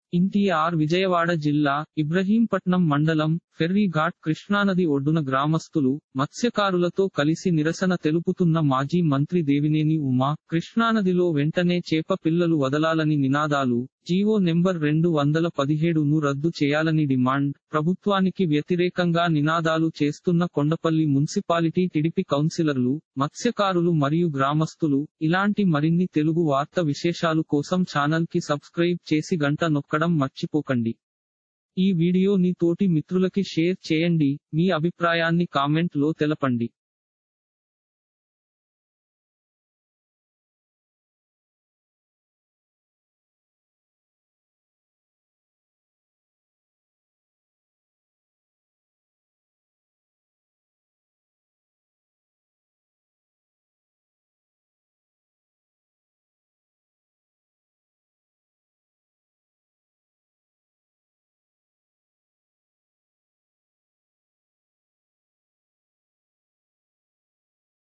ఎన్టీఆర్ విజయవాడ జిల్లా ఇబ్రహీంపట్నం మండలం ఫెర్రీ ఘాట్ కృష్ణానది ఒడ్డున గ్రామస్తులు మత్స్యకారులతో కలిసి నిరసన తెలుపుతున్న మాజీ మంత్రి దేవినేని ఉమా కృష్ణానదిలో వెంటనే చేప పిల్లలు వదలాలని నినాదాలు జీవో నెంబర్ రెండు వందల పదిహేడును రద్దు చేయాలని డిమాండ్ ప్రభుత్వానికి వ్యతిరేకంగా నినాదాలు చేస్తున్న కొండపల్లి మున్సిపాలిటీ టిడిపి కౌన్సిలర్లు మత్స్యకారులు మరియు గ్రామస్తులు ఇలాంటి మరిన్ని తెలుగు వార్త విశేషాలు కోసం ఛానల్ కి సబ్స్క్రైబ్ చేసి గంట నొక్కడం మర్చిపోకండి ఈ వీడియోని తోటి మిత్రులకి షేర్ చేయండి మీ అభిప్రాయాన్ని కామెంట్ లో తెలపండి